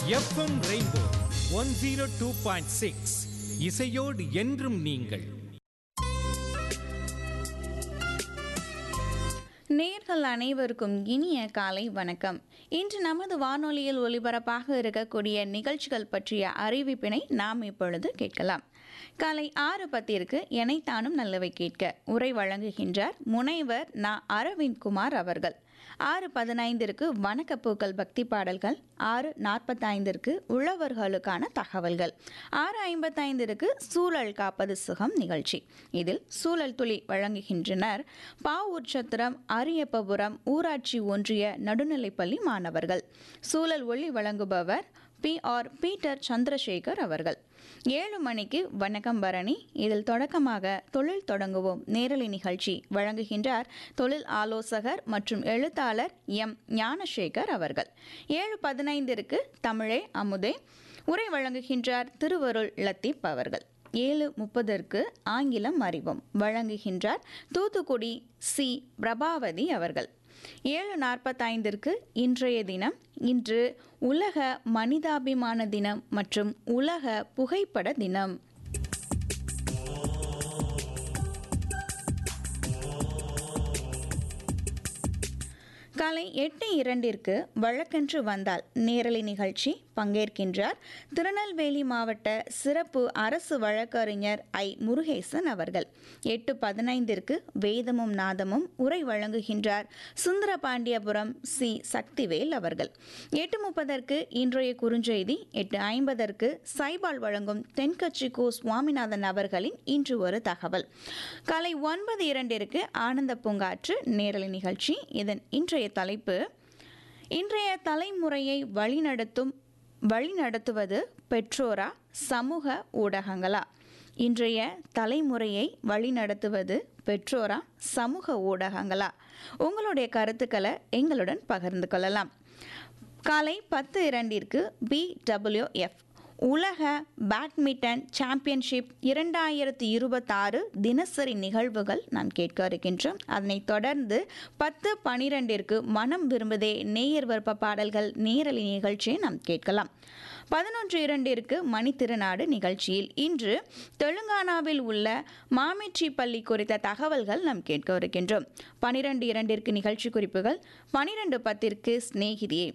FM rainbow one zero two point six இசையோடு என்றும் நீங்கள் நேர்கள் அனைவருக்கும் இனிய காலை வணக்கம் இன்று நமது வானொலியில் ஒலிபரப்பாக இருக்கக்கூடிய நிகழ்ச்சிகள் பற்றிய அறிவிப்பினை நாம் இப்பொழுது கேட்கலாம் காலை ஆறு பத்திற்கு எனைத்தானும் நல்லவை கேட்க உரை வழங்குகின்றார் முனைவர் நா அரவிந்த் குமார் அவர்கள் ஆறு பதினைந்திற்கு வணக்கப்பூக்கள் பக்தி பாடல்கள் ஆறு நாற்பத்தைந்திற்கு உழவர்களுக்கான தகவல்கள் ஆறு ஐம்பத்தைந்திற்கு சூழல் காப்பது சுகம் நிகழ்ச்சி இதில் சூழல் துளி வழங்குகின்றனர் பாவூர் சத்திரம் அரியப்பபுரம் ஊராட்சி ஒன்றிய நடுநிலைப்பள்ளி மாணவர்கள் சூழல் ஒளி வழங்குபவர் பி ஆர் பீட்டர் சந்திரசேகர் அவர்கள் ஏழு மணிக்கு வணக்கம் பரணி இதில் தொடக்கமாக தொழில் தொடங்குவோம் நேரலை நிகழ்ச்சி வழங்குகின்றார் தொழில் ஆலோசகர் மற்றும் எழுத்தாளர் எம் ஞானசேகர் அவர்கள் ஏழு பதினைந்திற்கு தமிழே அமுதே உரை வழங்குகின்றார் திருவருள் லத்தீப் அவர்கள் ஏழு முப்பதற்கு ஆங்கிலம் அறிவோம் வழங்குகின்றார் தூத்துக்குடி சி பிரபாவதி அவர்கள் ஏழு நாற்பத்தைந்திற்கு இன்றைய தினம் இன்று உலக மனிதாபிமான தினம் மற்றும் உலக புகைப்பட தினம் காலை எட்டு இரண்டிற்கு வழக்கென்று வந்தால் நேரலை நிகழ்ச்சி பங்கேற்கின்றார் திருநெல்வேலி மாவட்ட சிறப்பு அரசு வழக்கறிஞர் ஐ முருகேசன் அவர்கள் எட்டு பதினைந்திற்கு வேதமும் நாதமும் உரை வழங்குகின்றார் சுந்தரபாண்டியபுரம் சி சக்திவேல் அவர்கள் எட்டு முப்பதற்கு இன்றைய குறுஞ்செய்தி எட்டு ஐம்பதற்கு சைபால் வழங்கும் தென்கட்சி கோ சுவாமிநாதன் அவர்களின் இன்று ஒரு தகவல் காலை ஒன்பது இரண்டிற்கு ஆனந்த பூங்காற்று நேரலை நிகழ்ச்சி இதன் இன்றைய தலைப்பு இன்றைய தலைமுறையை வழிநடத்தும் வழிநடத்துவது பெற்றோரா சமூக ஊடகங்களா இன்றைய தலைமுறையை வழிநடத்துவது பெற்றோரா சமூக ஊடகங்களா உங்களுடைய கருத்துக்களை எங்களுடன் பகிர்ந்து கொள்ளலாம் காலை பத்து இரண்டிற்கு பிடபிள்யூஎஃப் உலக பேட்மிண்டன் சாம்பியன்ஷிப் இரண்டாயிரத்தி இருபத்தாறு தினசரி நிகழ்வுகள் நாம் கேட்க இருக்கின்றோம் அதனைத் தொடர்ந்து பத்து பனிரெண்டிற்கு மனம் விரும்புதே நேயர் விருப்ப பாடல்கள் நேரலை நிகழ்ச்சியை நாம் கேட்கலாம் பதினொன்று இரண்டிற்கு மணி திருநாடு நிகழ்ச்சியில் இன்று தெலுங்கானாவில் உள்ள மாமிட்சி பள்ளி குறித்த தகவல்கள் நாம் கேட்க இருக்கின்றோம் பனிரெண்டு இரண்டிற்கு நிகழ்ச்சி குறிப்புகள் பனிரெண்டு பத்திற்கு சிநேகிதியே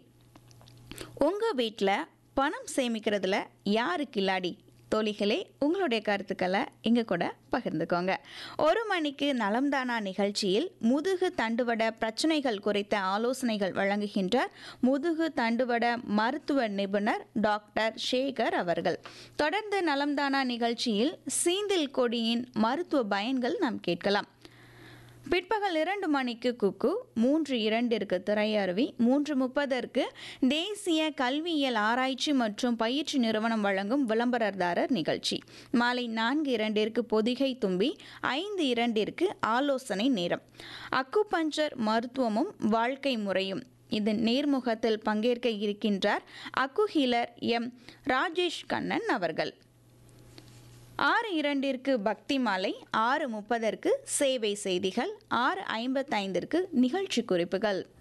உங்கள் வீட்டில் பணம் சேமிக்கிறதுல யாரு கில்லாடி தோழிகளே உங்களுடைய கருத்துக்களை எங்க கூட பகிர்ந்துக்கோங்க ஒரு மணிக்கு நலம்தானா நிகழ்ச்சியில் முதுகு தண்டுவட பிரச்சனைகள் குறித்த ஆலோசனைகள் வழங்குகின்றார் முதுகு தண்டுவட மருத்துவ நிபுணர் டாக்டர் சேகர் அவர்கள் தொடர்ந்து நலம்தானா நிகழ்ச்சியில் சீந்தில் கொடியின் மருத்துவ பயன்கள் நாம் கேட்கலாம் பிற்பகல் இரண்டு மணிக்கு குக்கு மூன்று இரண்டிற்கு திரையருவி மூன்று முப்பதற்கு தேசிய கல்வியியல் ஆராய்ச்சி மற்றும் பயிற்சி நிறுவனம் வழங்கும் விளம்பரதாரர் நிகழ்ச்சி மாலை நான்கு இரண்டிற்கு பொதிகை தும்பி ஐந்து இரண்டிற்கு ஆலோசனை நேரம் அக்கு பஞ்சர் மருத்துவமும் வாழ்க்கை முறையும் இதன் நேர்முகத்தில் பங்கேற்க இருக்கின்றார் அக்கு ஹீலர் எம் ராஜேஷ் கண்ணன் அவர்கள் ஆறு இரண்டிற்கு பக்தி மாலை ஆறு முப்பதற்கு சேவை செய்திகள் ஆறு ஐம்பத்தைந்திற்கு நிகழ்ச்சி குறிப்புகள்